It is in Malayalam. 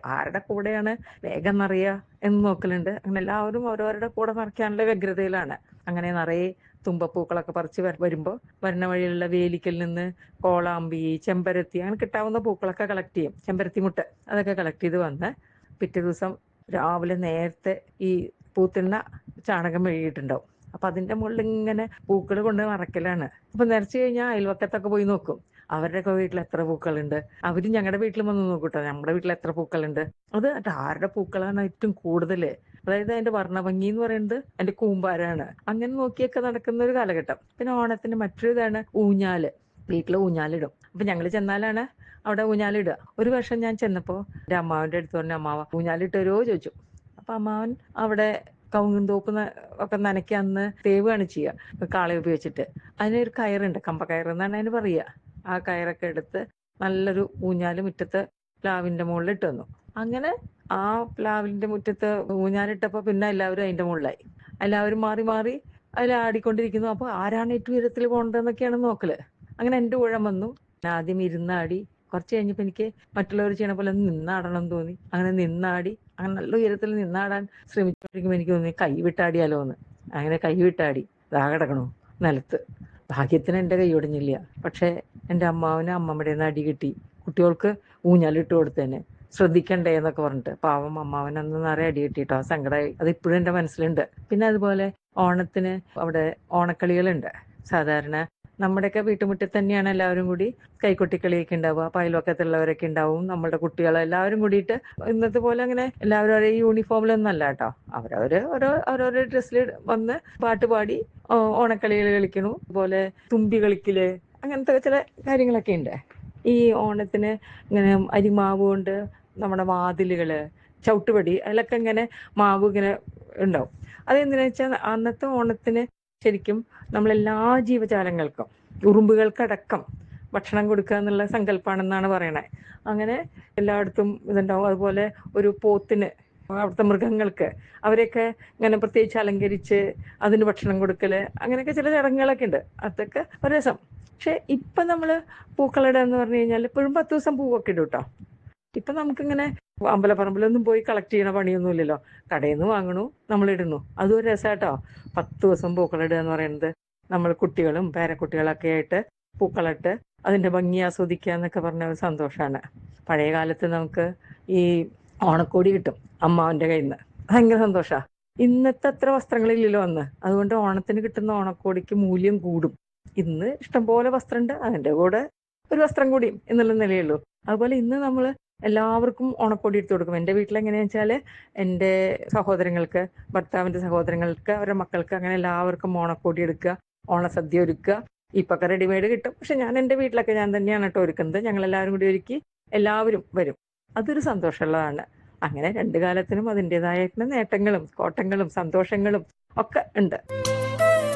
ആരുടെ കൂടെയാണ് വേഗം നിറയുക എന്ന് നോക്കലുണ്ട് അങ്ങനെ എല്ലാവരും ഓരോരുടെ കൂടെ നിറയ്ക്കാനുള്ള വ്യഗ്രതയിലാണ് അങ്ങനെ നിറയെ തുമ്പപ്പൂക്കളൊക്കെ പറിച്ച് വര- വരുമ്പോൾ വരുന്ന വഴിയിലുള്ള വേലിക്കൽ നിന്ന് കോളാമ്പി ചെമ്പരത്തി അങ്ങനെ കിട്ടാവുന്ന പൂക്കളൊക്കെ കളക്ട് ചെയ്യും ചെമ്പരത്തി മുട്ട് അതൊക്കെ കളക്ട് ചെയ്ത് വന്ന് പിറ്റേ ദിവസം രാവിലെ നേരത്തെ ഈ പൂത്തിണ്ണ ചാണകം മെഴുകിയിട്ടുണ്ടാവും അപ്പൊ അതിന്റെ മുകളിൽ ഇങ്ങനെ പൂക്കൾ കൊണ്ട് നിറയ്ക്കലാണ് അപ്പൊ നിറച്ചു കഴിഞ്ഞാൽ അയൽവക്കത്തൊക്കെ പോയി നോക്കും അവരുടെയൊക്കെ വീട്ടിൽ എത്ര പൂക്കളുണ്ട് അവര് ഞങ്ങളുടെ വീട്ടിൽ വന്ന് നോക്കൂട്ടോ നമ്മുടെ വീട്ടിൽ എത്ര പൂക്കളുണ്ട് അത് എന്നിട്ട് ആരുടെ പൂക്കളാണ് ഏറ്റവും കൂടുതൽ അതായത് അതിന്റെ വർണ്ണഭംഗി എന്ന് പറയുന്നത് അതിന്റെ കൂമ്പാരാണ് അങ്ങനെ നോക്കിയൊക്കെ നടക്കുന്ന ഒരു കാലഘട്ടം പിന്നെ ഓണത്തിന് മറ്റൊരു ഇതാണ് ഊഞ്ഞാല് വീട്ടിൽ ഊഞ്ഞാലിടും അപ്പൊ ഞങ്ങൾ ചെന്നാലാണ് അവിടെ ഊഞ്ഞാലിടുക ഒരു വർഷം ഞാൻ ചെന്നപ്പോ എന്റെ അമ്മാവന്റെ അടുത്ത് പറഞ്ഞ അമ്മാവ ഊഞ്ഞാലിട്ടരോ ചോദിച്ചു അപ്പൊ അമ്മാവൻ അവിടെ കവുങ്ങും തോപ്പ് ന- ഒക്കെ നനയ്ക്ക് അന്ന് തേവാണ് ചെയ്യുക കാള ഉപയോഗിച്ചിട്ട് അതിനൊരു കയറുണ്ട് കമ്പക്കയർ എന്നാണ് അതിന് പറയുക ആ കയറൊക്കെ എടുത്ത് നല്ലൊരു ഊഞ്ഞാല് മുറ്റത്ത് പ്ലാവിന്റെ മുകളിൽ ഇട്ട് തന്നു അങ്ങനെ ആ പ്ലാവിന്റെ മുറ്റത്ത് ഊഞ്ഞാലിട്ടപ്പോ പിന്നെ എല്ലാവരും അതിന്റെ മുകളിലായി എല്ലാവരും മാറി മാറി അതിൽ ആടിക്കൊണ്ടിരിക്കുന്നു അപ്പൊ ആരാണ് ഏറ്റവും ഉയരത്തിൽ പോകേണ്ടതെന്നൊക്കെയാണ് നോക്കല് അങ്ങനെ എന്റെ ഊഴം വന്നു ഞാൻ ആദ്യം ഇരുന്നാടി കുറച്ച് കഴിഞ്ഞപ്പോ എനിക്ക് മറ്റുള്ളവർ ചെയ്യണ പോലെ ഒന്ന് നിന്നാടണം എന്ന് തോന്നി അങ്ങനെ നിന്നാടി അങ്ങനെ നല്ല ഉയരത്തിൽ നിന്നാടാൻ ശ്രമിച്ചപ്പോഴേക്കും എനിക്ക് തോന്നി കൈ വിട്ടാടിയാലോ എന്ന് അങ്ങനെ കൈ വിട്ടാടി ദാ കിടക്കണു നിലത്ത് ഭാഗ്യത്തിന് എൻ്റെ കൈ ഒടിഞ്ഞില്ല പക്ഷെ എൻ്റെ അമ്മാവന് അമ്മമ്മയുടെ നിന്ന് അടി കിട്ടി കുട്ടികൾക്ക് ഊഞ്ഞാലിട്ട് കൊടുത്തേനെ ശ്രദ്ധിക്കണ്ടേ എന്നൊക്കെ പറഞ്ഞിട്ട് പാവം അമ്മാവൻ അന്ന് നിറയെ അടി കിട്ടിട്ടോ സങ്കടമായി അത് ഇപ്പോഴും എൻ്റെ മനസ്സിലുണ്ട് പിന്നെ അതുപോലെ ഓണത്തിന് അവിടെ ഓണക്കളികളുണ്ട് സാധാരണ നമ്മുടെയൊക്കെ വീട്ടുമുറ്റത്ത് തന്നെയാണ് എല്ലാവരും കൂടി കൈക്കൊട്ടിക്കളിയൊക്കെ ഉണ്ടാവുക അപ്പൊ അയൽവക്കത്തുള്ളവരൊക്കെ ഉണ്ടാവും നമ്മുടെ കുട്ടികൾ എല്ലാവരും കൂടിയിട്ട് ഇന്നത്തെ പോലെ അങ്ങനെ എല്ലാവരും ഒരേ യൂണിഫോമിലൊന്നും അല്ല കേട്ടോ അവരവര് ഓരോ ഓരോരോ ഡ്രസ്സിൽ വന്ന് പാട്ട് പാടി ഓ- ഓണക്കളികൾ കളിക്കണു അതുപോലെ തുമ്പി കളിക്കല് അങ്ങനത്തെ ചില കാര്യങ്ങളൊക്കെ ഉണ്ട് ഈ ഓണത്തിന് ഇങ്ങനെ അരിമാവ് കൊണ്ട് നമ്മുടെ വാതിലുകള് ചവിട്ടുപടി അതിലൊക്കെ ഇങ്ങനെ മാവ് ഇങ്ങനെ ഉണ്ടാവും അതെന്തിനാ വെച്ചാൽ അന്നത്തെ ഓണത്തിന് ശരിക്കും നമ്മളെല്ലാ ജീവജാലങ്ങൾക്കും ഉറുമ്പുകൾക്കടക്കം ഭക്ഷണം കൊടുക്കുക എന്നുള്ള സങ്കല്പമാണെന്നാണ് പറയണേ അങ്ങനെ എല്ലായിടത്തും ഇതുണ്ടാവും അതുപോലെ ഒരു പോത്തിന് അവിടുത്തെ മൃഗങ്ങൾക്ക് അവരെയൊക്കെ ഇങ്ങനെ പ്രത്യേകിച്ച് അലങ്കരിച്ച് അതിന് ഭക്ഷണം കൊടുക്കല് അങ്ങനെയൊക്കെ ചില ചടങ്ങുകളൊക്കെ ഉണ്ട് അതൊക്കെ ഒരു രസം പക്ഷെ ഇപ്പൊ നമ്മള് പൂക്കളിട എന്ന് പറഞ്ഞു കഴിഞ്ഞാൽ ഇപ്പോഴും പത്ത് ദിവസം പൂവൊക്കെ ഇടും കേട്ടോ ഇപ്പൊ നമുക്കിങ്ങനെ അമ്പലപ്പറമ്പിലൊന്നും പോയി കളക്ട് ചെയ്യണ പണിയൊന്നുമില്ലല്ലോ കടയിൽ നിന്ന് വാങ്ങണു നമ്മൾ ഇടുന്നു അതും ഒരു രസാട്ടോ പത്ത് ദിവസം പൂക്കളിടുക എന്ന് പറയുന്നത് നമ്മൾ കുട്ടികളും പേരക്കുട്ടികളൊക്കെ ആയിട്ട് പൂക്കളിട്ട് അതിന്റെ ഭംഗി ആസ്വദിക്കുക എന്നൊക്കെ പറഞ്ഞ ഒരു സന്തോഷമാണ് പഴയ കാലത്ത് നമുക്ക് ഈ ഓണക്കോടി കിട്ടും അമ്മാവന്റെ കയ്യിൽ നിന്ന് ഭയങ്കര സന്തോഷാ ഇന്നത്തെ അത്ര വസ്ത്രങ്ങളില്ലല്ലോ അന്ന് അതുകൊണ്ട് ഓണത്തിന് കിട്ടുന്ന ഓണക്കോടിക്ക് മൂല്യം കൂടും ഇന്ന് ഇഷ്ടംപോലെ വസ്ത്രമുണ്ട് അതിന്റെ കൂടെ ഒരു വസ്ത്രം കൂടിയും എന്നുള്ള നിലയുള്ളൂ അതുപോലെ ഇന്ന് നമ്മൾ എല്ലാവർക്കും ഓണക്കോടി എടുത്തു കൊടുക്കും എൻ്റെ വീട്ടിൽ എങ്ങനെയാണെന്ന് വെച്ചാൽ എൻ്റെ സഹോദരങ്ങൾക്ക് ഭർത്താവിൻ്റെ സഹോദരങ്ങൾക്ക് അവരുടെ മക്കൾക്ക് അങ്ങനെ എല്ലാവർക്കും ഓണക്കോടി എടുക്കുക ഓണസദ്യ ഒരുക്കുക ഇപ്പൊക്കെ റെഡിമെയ്ഡ് കിട്ടും പക്ഷെ ഞാൻ എൻ്റെ വീട്ടിലൊക്കെ ഞാൻ തന്നെയാണ് കേട്ടോ ഒരുക്കുന്നത് ഞങ്ങൾ എല്ലാവരും കൂടി ഒരുക്കി എല്ലാവരും വരും അതൊരു സന്തോഷമുള്ളതാണ് അങ്ങനെ രണ്ടു കാലത്തിനും അതിൻ്റെതായിട്ടുള്ള നേട്ടങ്ങളും കോട്ടങ്ങളും സന്തോഷങ്ങളും ഒക്കെ ഉണ്ട്